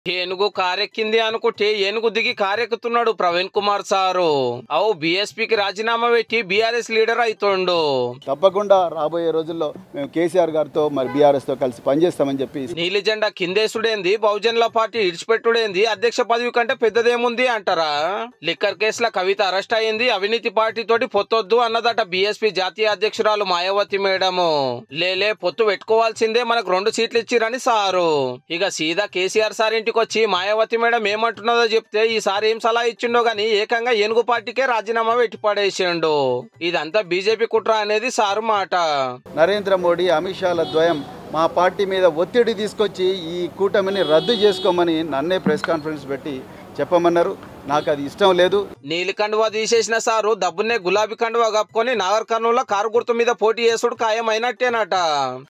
ఏనుగు కారెక్కింది అనుకుంటే ఏనుగు దిగి కారెక్కుతున్నాడు ప్రవీణ్ కుమార్ సారు అవు బీఎస్పీకి రాజీనామా పెట్టి బీఆర్ఎస్ లీడర్ అవుతుండు తప్పకుండా రాబోయే రోజుల్లో మేము కేసీఆర్ గారితో మరి బీఆర్ఎస్ తో కలిసి పనిచేస్తామని చెప్పి నీలి జెండా కిందేసుడేంది బహుజనుల పార్టీ ఇడిచిపెట్టుడేంది అధ్యక్ష పదవి కంటే పెద్దదేముంది అంటారా లిక్కర్ కేసుల కవిత అరెస్ట్ అయింది అవినీతి పార్టీ తోటి పొత్తొద్దు అన్నదట బీఎస్పీ జాతీయ అధ్యక్షురాలు మాయావతి మేడము లేలే పొత్తు పెట్టుకోవాల్సిందే మనకు రెండు సీట్లు ఇచ్చిరని సారు ఇక సీదా కేసీఆర్ సార్ ఇంటికి వచ్చి మాయావతి మేడం ఏమంటున్నదో చెప్తే ఈసారి ఏం సలహా ఇచ్చిండో గాని ఏకంగా ఏనుగు పార్టీకే రాజీనామా పెట్టి పడేసిండు ఇదంతా బీజేపీ కుట్ర అనేది సారు మాట నరేంద్ర మోడీ అమిత్ షాల ద్వయం మా పార్టీ మీద ఒత్తిడి తీసుకొచ్చి ఈ కూటమిని రద్దు చేసుకోమని నన్నే ప్రెస్ కాన్ఫరెన్స్ పెట్టి చెప్పమన్నారు నాకు అది ఇష్టం లేదు నీలి కండువా తీసేసిన సారు దబ్బునే గులాబీ కండువా కప్పుకొని నాగర్ కర్నూలులో కారు గుర్తు మీద పోటీ చేసుడు ఖాయమైనట్టేనట